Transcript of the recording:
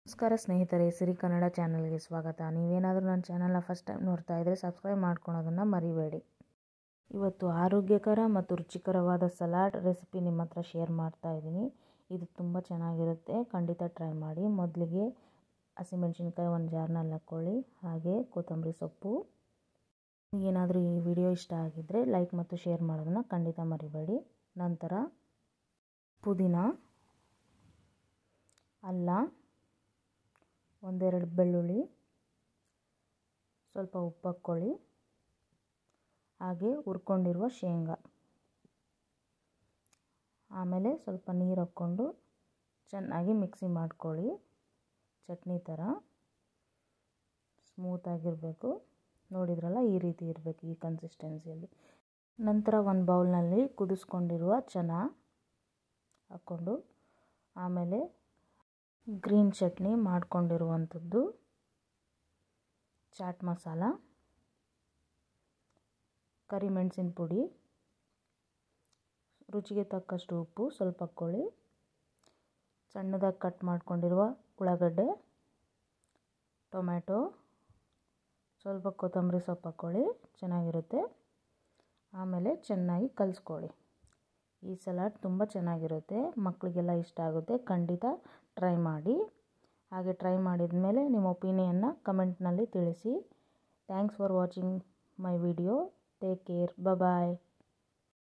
ನಮಸ್ಕಾರ ಸ್ನೇಹಿತರೆ ಸಿರಿ ಕನ್ನಡ ಚಾನಲ್ಗೆ ಸ್ವಾಗತ ನೀವೇನಾದರೂ ನನ್ನ ಚಾನಲ್ನ ಫಸ್ಟ್ ಟೈಮ್ ನೋಡ್ತಾ ಇದ್ದರೆ ಸಬ್ಸ್ಕ್ರೈಬ್ ಮಾಡ್ಕೊಳೋದನ್ನು ಮರಿಬೇಡಿ ಇವತ್ತು ಆರೋಗ್ಯಕರ ಮತ್ತು ರುಚಿಕರವಾದ ಸಲಾಡ್ ರೆಸಿಪಿ ನಿಮ್ಮ ಹತ್ರ ಶೇರ್ ಮಾಡ್ತಾ ಇದ್ದೀನಿ ಇದು ತುಂಬ ಚೆನ್ನಾಗಿರುತ್ತೆ ಖಂಡಿತ ಟ್ರೈ ಮಾಡಿ ಮೊದಲಿಗೆ ಹಸಿಮೆಣ್ಸಿನ್ಕಾಯಿ ಒಂದು ಜಾರ್ನಲ್ಲಿ ಹಾಕ್ಕೊಳ್ಳಿ ಹಾಗೆ ಕೊತ್ತಂಬರಿ ಸೊಪ್ಪು ಏನಾದರೂ ಈ ವಿಡಿಯೋ ಇಷ್ಟ ಆಗಿದ್ದರೆ ಲೈಕ್ ಮತ್ತು ಶೇರ್ ಮಾಡೋದನ್ನು ಖಂಡಿತ ಮರಿಬೇಡಿ ನಂತರ ಪುದೀನ ಅಲ್ಲ ಒಂದೆರಡು ಬೆಳ್ಳುಳ್ಳಿ ಸ್ವಲ್ಪ ಉಪ್ಪು ಹಾಕ್ಕೊಳ್ಳಿ ಹಾಗೆ ಹುರ್ಕೊಂಡಿರುವ ಶೇಂಗಾ ಆಮೇಲೆ ಸ್ವಲ್ಪ ನೀರು ಹಾಕ್ಕೊಂಡು ಚೆನ್ನಾಗಿ ಮಿಕ್ಸಿ ಮಾಡ್ಕೊಳ್ಳಿ ಚಟ್ನಿ ಥರ ಸ್ಮೂತಾಗಿರಬೇಕು ನೋಡಿದ್ರಲ್ಲ ಈ ರೀತಿ ಇರಬೇಕು ಈ ಕನ್ಸಿಸ್ಟೆನ್ಸಿಯಲ್ಲಿ ನಂತರ ಒಂದು ಬೌಲ್ನಲ್ಲಿ ಕುದಿಸ್ಕೊಂಡಿರುವ ಚೆನ್ನ ಹಾಕ್ಕೊಂಡು ಆಮೇಲೆ ಗ್ರೀನ್ ಚಟ್ನಿ ಮಾಡ್ಕೊಂಡಿರುವಂಥದ್ದು ಚಾಟ್ ಮಸಾಲ ಕರಿಮೆಣಸಿನ ಪುಡಿ ರುಚಿಗೆ ತಕ್ಕಷ್ಟು ಉಪ್ಪು ಸ್ವಲ್ಪ ಹಾಕ್ಕೊಳ್ಳಿ ಸಣ್ಣದಾಗಿ ಕಟ್ ಮಾಡ್ಕೊಂಡಿರುವ ಉಳ್ಳಾಗಡ್ಡೆ ಟೊಮ್ಯಾಟೊ ಸ್ವಲ್ಪ ಕೊತ್ತಂಬರಿ ಸೊಪ್ಪು ಹಾಕ್ಕೊಳ್ಳಿ ಚೆನ್ನಾಗಿರುತ್ತೆ ಆಮೇಲೆ ಚೆನ್ನಾಗಿ ಕಲಿಸ್ಕೊಳ್ಳಿ ಈ ಸಲಾಡ್ ತುಂಬ ಚೆನ್ನಾಗಿರುತ್ತೆ ಮಕ್ಕಳಿಗೆಲ್ಲ ಇಷ್ಟ ಆಗುತ್ತೆ ಖಂಡಿತ ಟ್ರೈ ಮಾಡಿ ಹಾಗೆ ಟ್ರೈ ಮಾಡಿದ ಮೇಲೆ ನಿಮ್ಮ ಒಪಿನಿಯನ್ನ ಕಮೆಂಟ್ನಲ್ಲಿ ತಿಳಿಸಿ thanks for watching my video take care bye